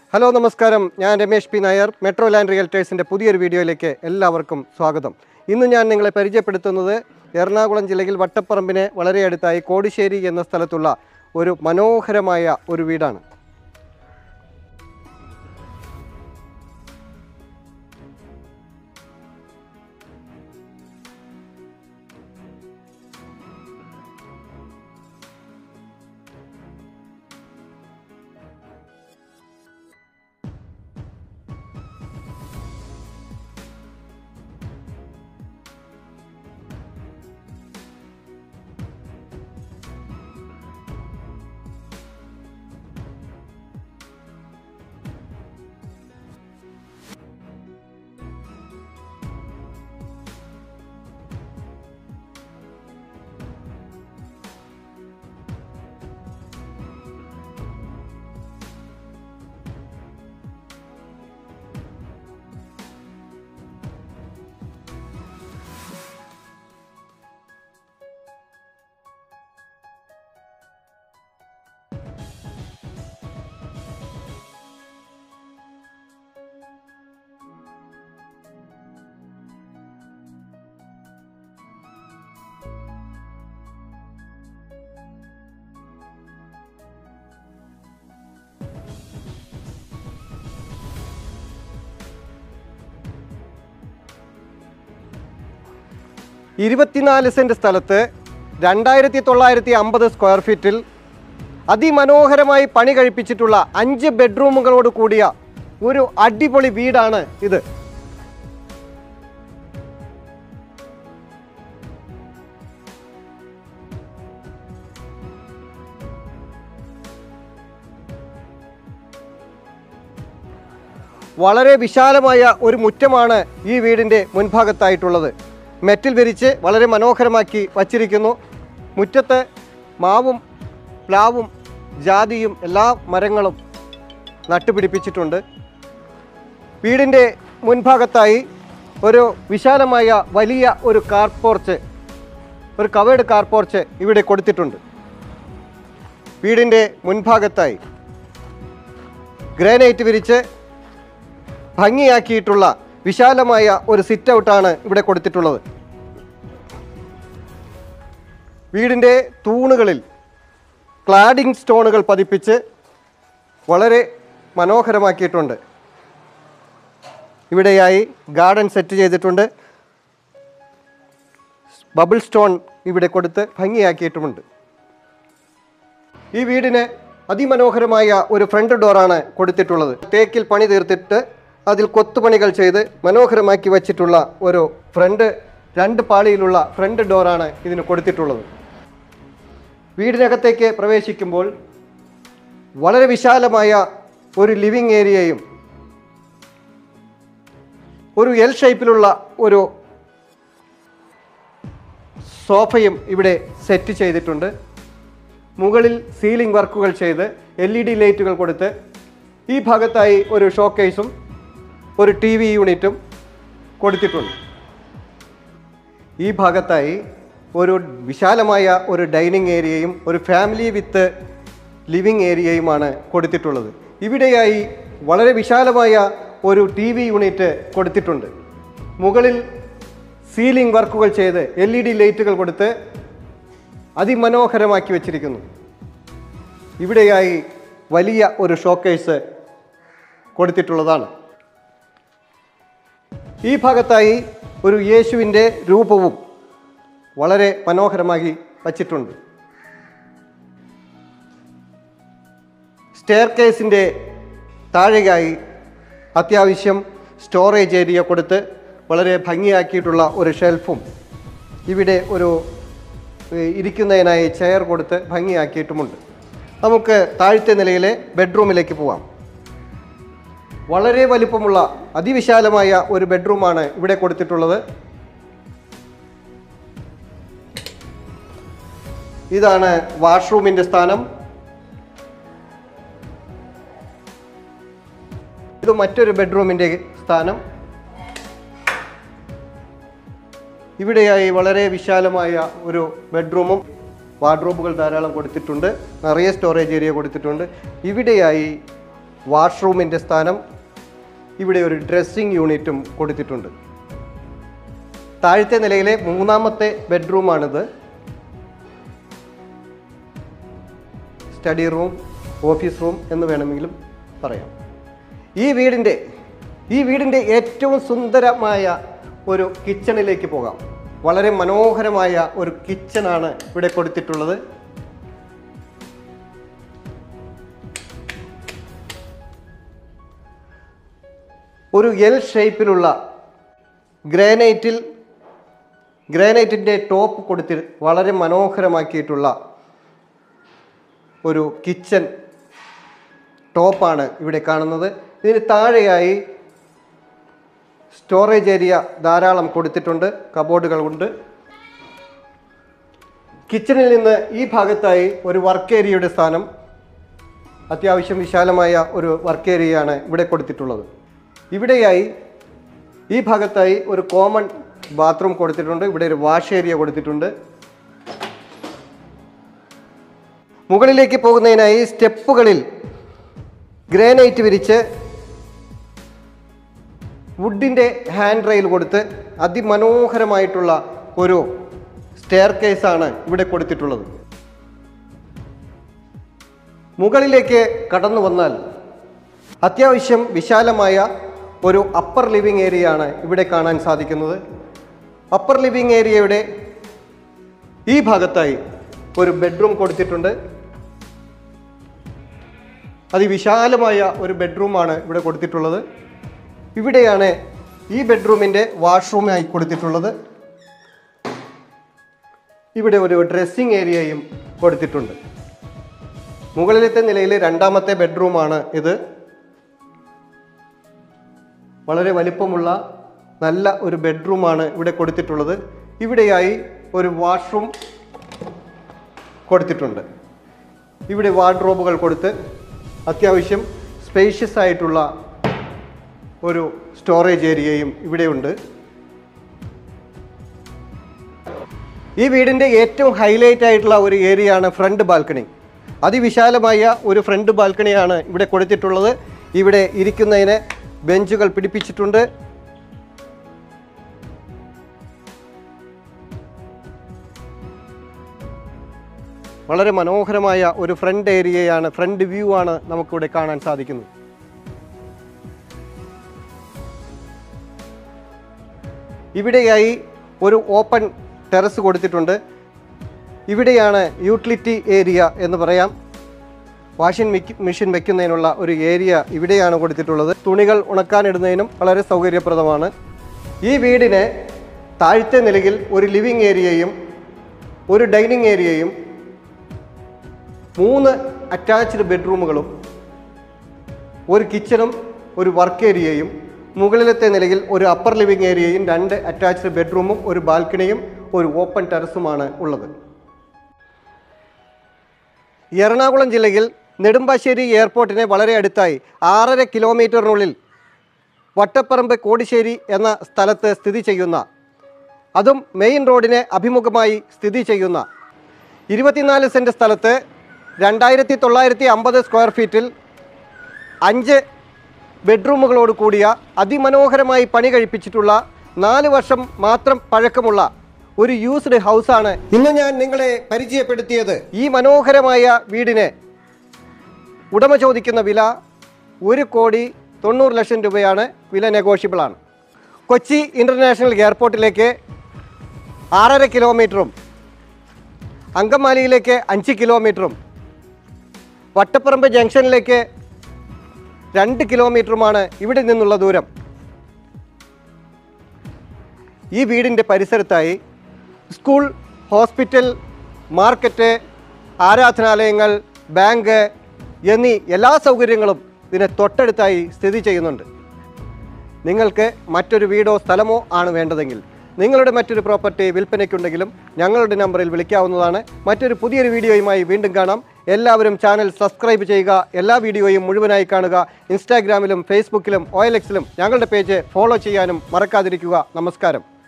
hello നമസ്കാരം ഞാൻ Ramesh P Nair metro land റിയൽറ്റേഴ്സിൻ്റെ പുതിയൊരു വീഡിയോയിലേക്ക് എല്ലാവർക്കും സ്വാഗതം ഇന്ന് ഞാൻ നിങ്ങളെ പരിചയപ്പെടുത്തുന്നത് എറണാകുളം ജില്ലയിൽ വട്ടപ്പറമ്പിന് വളരെ അടുത്തായി കോടിശ്ശേരി എന്ന സ്ഥലത്തുള്ള ഒരു മനോഹരമായ ഒരു വീടാണ് ഇരുപത്തിനാല് സെൻറ്റ് സ്ഥലത്ത് രണ്ടായിരത്തി തൊള്ളായിരത്തി അമ്പത് സ്ക്വയർ ഫീറ്റിൽ അതിമനോഹരമായി പണി കഴിപ്പിച്ചിട്ടുള്ള അഞ്ച് ബെഡ്റൂമുകളോട് കൂടിയ ഒരു അടിപൊളി വീടാണ് ഇത് വളരെ വിശാലമായ ഒരു മുറ്റമാണ് ഈ വീടിൻ്റെ മുൻഭാഗത്തായിട്ടുള്ളത് മെറ്റിൽ വിരിച്ച് വളരെ മനോഹരമാക്കി വച്ചിരിക്കുന്നു മുറ്റത്ത് മാവും പ്ലാവും ജാതിയും എല്ലാ മരങ്ങളും നട്ടുപിടിപ്പിച്ചിട്ടുണ്ട് വീടിൻ്റെ മുൻഭാഗത്തായി ഒരു വിശാലമായ വലിയ ഒരു കാർ പോർച്ച് ഒരു കവേഡ് കാർ പോർച്ച് ഇവിടെ കൊടുത്തിട്ടുണ്ട് വീടിൻ്റെ മുൻഭാഗത്തായി ഗ്രാനൈറ്റ് വിരിച്ച് ഭംഗിയാക്കിയിട്ടുള്ള വിശാലമായ ഒരു സിറ്റ് ഔട്ടാണ് ഇവിടെ കൊടുത്തിട്ടുള്ളത് വീടിൻ്റെ തൂണുകളിൽ ക്ലാഡിംഗ് സ്റ്റോണുകൾ പതിപ്പിച്ച് വളരെ മനോഹരമാക്കിയിട്ടുണ്ട് ഇവിടെയായി ഗാർഡൻ സെറ്റ് ചെയ്തിട്ടുണ്ട് ബബിൾ സ്റ്റോൺ ഇവിടെ കൊടുത്ത് ഭംഗിയാക്കിയിട്ടുമുണ്ട് ഈ വീടിന് അതിമനോഹരമായ ഒരു ഫ്രണ്ട് ഡോറാണ് കൊടുത്തിട്ടുള്ളത് തേക്കിൽ പണി തീർത്തിട്ട് അതിൽ കൊത്തുപണികൾ ചെയ്ത് മനോഹരമാക്കി വച്ചിട്ടുള്ള ഒരു ഫ്രണ്ട് രണ്ട് പാളിയിലുള്ള ഫ്രണ്ട് ഡോറാണ് ഇതിന് കൊടുത്തിട്ടുള്ളത് വീടിനകത്തേക്ക് പ്രവേശിക്കുമ്പോൾ വളരെ വിശാലമായ ഒരു ലിവിങ് ഏരിയയും ഒരു എൽ ഷേപ്പിലുള്ള ഒരു സോഫയും ഇവിടെ സെറ്റ് ചെയ്തിട്ടുണ്ട് മുകളിൽ സീലിംഗ് വർക്കുകൾ ചെയ്ത് എൽ ഇ ഡി ലൈറ്റുകൾ കൊടുത്ത് ഈ ഭാഗത്തായി ഒരു ഷോക്കേസും ഒരു ടി വി യൂണിറ്റും കൊടുത്തിട്ടുണ്ട് ഈ ഭാഗത്തായി ഒരു വിശാലമായ ഒരു ഡൈനിങ് ഏരിയയും ഒരു ഫാമിലി വിത്ത് ലിവിങ് ഏരിയയുമാണ് കൊടുത്തിട്ടുള്ളത് ഇവിടെയായി വളരെ വിശാലമായ ഒരു ടി വി യൂണിറ്റ് കൊടുത്തിട്ടുണ്ട് മുകളിൽ സീലിംഗ് വർക്കുകൾ ചെയ്ത് എൽ ഇ ഡി ലൈറ്റുകൾ കൊടുത്ത് അതിമനോഹരമാക്കി വച്ചിരിക്കുന്നു ഇവിടെയായി വലിയ ഒരു ഷോക്കേഴ്സ് കൊടുത്തിട്ടുള്ളതാണ് ഈ ഭാഗത്തായി ഒരു യേശുവിൻ്റെ രൂപവും വളരെ മനോഹരമാക്കി വച്ചിട്ടുണ്ട് സ്റ്റെയർ കേസിൻ്റെ താഴെയായി അത്യാവശ്യം സ്റ്റോറേജ് ഏരിയ കൊടുത്ത് വളരെ ഭംഗിയാക്കിയിട്ടുള്ള ഒരു ഷെൽഫും ഇവിടെ ഒരു ഏഹ്, ഇരിക്കുന്നതിനായി ചെയർ കൊടുത്ത് ഭംഗിയാക്കിയിട്ടുമുണ്ട് നമുക്ക് താഴത്തെ നിലയിലെ ബെഡ്റൂമിലേക്ക് പോവാം വളരെ വലിപ്പമുള്ള അതിവിശാലമായ ഒരു ബെഡ്റൂമാണ് ഇവിടെ കൊടുത്തിട്ടുള്ളത് ഇതാണ് വാഷ്റൂമിൻ്റെ സ്ഥാനം ഇത് മറ്റൊരു ബെഡ്റൂമിൻ്റെ സ്ഥാനം ഇവിടെയായി വളരെ വിശാലമായ ഒരു ബെഡ്റൂമും വാർഡ്രോബുകൾ ധാരാളം കൊടുത്തിട്ടുണ്ട് നിറയെ സ്റ്റോറേജ് ഏരിയ കൊടുത്തിട്ടുണ്ട് ഇവിടെയായി വാഷ്റൂമിൻ്റെ സ്ഥാനം ഇവിടെ ഒരു ഡ്രസ്സിംഗ് യൂണിറ്റും കൊടുത്തിട്ടുണ്ട് താഴത്തെ നിലയിലെ മൂന്നാമത്തെ ബെഡ്റൂമാണിത് സ്റ്റഡി റൂം ഓഫീസ് റൂം എന്ന് വേണമെങ്കിലും പറയാം ഈ വീടിൻ്റെ ഈ വീടിൻ്റെ ഏറ്റവും സുന്ദരമായ ഒരു കിച്ചണിലേക്ക് പോകാം വളരെ മനോഹരമായ ഒരു കിച്ചണാണ് ഇവിടെ കൊടുത്തിട്ടുള്ളത് ഒരു എൽ ഷേപ്പിലുള്ള ഗ്രാനൈറ്റിൽ ഗ്രാനൈറ്റിൻ്റെ ടോപ്പ് കൊടുത്തി വളരെ മനോഹരമാക്കിയിട്ടുള്ള ഒരു കിച്ചൺ ടോപ്പാണ് ഇവിടെ കാണുന്നത് ഇതിന് താഴെയായി സ്റ്റോറേജ് ഏരിയ ധാരാളം കൊടുത്തിട്ടുണ്ട് കബോർഡുകൾ ഉണ്ട് കിച്ചണിൽ നിന്ന് ഈ ഭാഗത്തായി ഒരു വർക്ക് ഏരിയയുടെ സ്ഥാനം അത്യാവശ്യം വിശാലമായ ഒരു വർക്ക് ഏരിയയാണ് ഇവിടെ കൊടുത്തിട്ടുള്ളത് ഇവിടെയായി ഈ ഭാഗത്തായി ഒരു കോമൺ ബാത്റൂം കൊടുത്തിട്ടുണ്ട് ഇവിടെ ഒരു വാഷ് ഏരിയ കൊടുത്തിട്ടുണ്ട് മുകളിലേക്ക് പോകുന്നതിനായി സ്റ്റെപ്പുകളിൽ ഗ്രാനൈറ്റ് വിരിച്ച് വുഡിൻ്റെ ഹാൻഡ് റെയിൽ കൊടുത്ത് അതിമനോഹരമായിട്ടുള്ള ഒരു സ്റ്റെയർ കേസാണ് ഇവിടെ കൊടുത്തിട്ടുള്ളത് മുകളിലേക്ക് കടന്നു വന്നാൽ അത്യാവശ്യം വിശാലമായ ഒരു അപ്പർ ലിവിങ് ഏരിയയാണ് ഇവിടെ കാണാൻ സാധിക്കുന്നത് അപ്പർ ലിവിങ് ഏരിയയുടെ ഈ ഭാഗത്തായി ഒരു ബെഡ്റൂം കൊടുത്തിട്ടുണ്ട് അതിവിശാലമായ ഒരു ബെഡ്റൂമാണ് ഇവിടെ കൊടുത്തിട്ടുള്ളത് ഇവിടെയാണ് ഈ ബെഡ്റൂമിൻ്റെ വാഷ്റൂമായി കൊടുത്തിട്ടുള്ളത് ഇവിടെ ഒരു ഡ്രസ്സിംഗ് ഏരിയയും കൊടുത്തിട്ടുണ്ട് മുകളിലത്തെ നിലയിൽ രണ്ടാമത്തെ ബെഡ്റൂമാണ് ഇത് വളരെ വലിപ്പമുള്ള നല്ല ഒരു ബെഡ്റൂമാണ് ഇവിടെ കൊടുത്തിട്ടുള്ളത് ഇവിടെയായി ഒരു വാഷ്റൂം കൊടുത്തിട്ടുണ്ട് ഇവിടെ വാർഡ്രോബുകൾ കൊടുത്ത് അത്യാവശ്യം സ്പേഷ്യസ് ആയിട്ടുള്ള ഒരു സ്റ്റോറേജ് ഏരിയയും ഇവിടെയുണ്ട് ഈ വീടിൻ്റെ ഏറ്റവും ഹൈലൈറ്റ് ആയിട്ടുള്ള ഒരു ഏരിയയാണ് ഫ്രണ്ട് ബാൽക്കണി അതിവിശാലമായ ഒരു ഫ്രണ്ട് ബാൽക്കണിയാണ് ഇവിടെ കൊടുത്തിട്ടുള്ളത് ഇവിടെ ഇരിക്കുന്നതിന് ബെഞ്ചുകൾ പിടിപ്പിച്ചിട്ടുണ്ട് വളരെ മനോഹരമായ ഒരു ഫ്രണ്ട് ഏരിയയാണ് ഫ്രണ്ട് വ്യൂ ആണ് നമുക്കിവിടെ കാണാൻ സാധിക്കുന്നത് ഇവിടെയായി ഒരു ഓപ്പൺ ടെറസ് കൊടുത്തിട്ടുണ്ട് ഇവിടെയാണ് യൂട്ടിലിറ്റി ഏരിയ എന്ന് പറയാം വാഷിംഗ് മിക്ക മെഷീൻ വെക്കുന്നതിനുള്ള ഒരു ഏരിയ ഇവിടെയാണ് കൊടുത്തിട്ടുള്ളത് തുണികൾ ഉണക്കാനിടുന്നതിനും വളരെ സൗകര്യപ്രദമാണ് ഈ വീടിന് താഴത്തെ നിലയിൽ ഒരു ലിവിങ് ഏരിയയും ഒരു ഡൈനിങ് ഏരിയയും മൂന്ന് അറ്റാച്ച്ഡ് ബെഡ്റൂമുകളും ഒരു കിച്ചണും ഒരു വർക്ക് ഏരിയയും മുകളിലത്തെ നിലയിൽ ഒരു അപ്പർ ലിവിംഗ് ഏരിയയും രണ്ട് അറ്റാച്ച്ഡ് ബെഡ്റൂമും ഒരു ബാൽക്കണിയും ഒരു ഓപ്പൺ ടെറസുമാണ് ഉള്ളത് എറണാകുളം ജില്ലയിൽ നെടുമ്പാശ്ശേരി എയർപോർട്ടിന് വളരെ അടുത്തായി ആറര കിലോമീറ്ററിനുള്ളിൽ വട്ടപ്പറമ്പ് കോടിശ്ശേരി എന്ന സ്ഥലത്ത് സ്ഥിതി ചെയ്യുന്ന അതും മെയിൻ റോഡിന് അഭിമുഖമായി സ്ഥിതി ചെയ്യുന്ന ഇരുപത്തിനാല് സെൻറ്റ് സ്ഥലത്ത് രണ്ടായിരത്തി തൊള്ളായിരത്തി അമ്പത് സ്ക്വയർ ഫീറ്റിൽ അഞ്ച് ബെഡ്റൂമുകളോട് കൂടിയ അതിമനോഹരമായി പണി കഴിപ്പിച്ചിട്ടുള്ള നാല് വർഷം മാത്രം പഴക്കമുള്ള ഒരു യൂസ്ഡ് ഹൗസാണ് ഇന്ന് ഞാൻ നിങ്ങളെ പരിചയപ്പെടുത്തിയത് ഈ മനോഹരമായ വീടിന് ഉടമ ചോദിക്കുന്ന വില ഒരു കോടി തൊണ്ണൂറ് ലക്ഷം രൂപയാണ് വില നെഗോഷ്യബിൾ ആണ് കൊച്ചി ഇൻ്റർനാഷണൽ എയർപോർട്ടിലേക്ക് ആറര കിലോമീറ്ററും അങ്കമാലിയിലേക്ക് അഞ്ച് കിലോമീറ്ററും വട്ടപ്പറമ്പ് ജംഗ്ഷനിലേക്ക് രണ്ട് കിലോമീറ്ററുമാണ് ഇവിടെ നിന്നുള്ള ദൂരം ഈ വീടിൻ്റെ പരിസരത്തായി സ്കൂൾ ഹോസ്പിറ്റൽ മാർക്കറ്റ് ആരാധനാലയങ്ങൾ ബാങ്ക് എന്നീ എല്ലാ സൗകര്യങ്ങളും ഇതിന് തൊട്ടടുത്തായി സ്ഥിതി ചെയ്യുന്നുണ്ട് നിങ്ങൾക്ക് മറ്റൊരു വീടോ സ്ഥലമോ ആണ് വേണ്ടതെങ്കിൽ നിങ്ങളുടെ മറ്റൊരു പ്രോപ്പർട്ടി വിൽപ്പനയ്ക്കുണ്ടെങ്കിലും ഞങ്ങളുടെ നമ്പറിൽ വിളിക്കാവുന്നതാണ് മറ്റൊരു പുതിയൊരു വീഡിയോയുമായി വീണ്ടും കാണാം എല്ലാവരും ചാനൽ സബ്സ്ക്രൈബ് ചെയ്യുക എല്ലാ വീഡിയോയും മുഴുവനായി കാണുക ഇൻസ്റ്റാഗ്രാമിലും ഫേസ്ബുക്കിലും ഒ ഞങ്ങളുടെ പേജ് ഫോളോ ചെയ്യാനും മറക്കാതിരിക്കുക നമസ്കാരം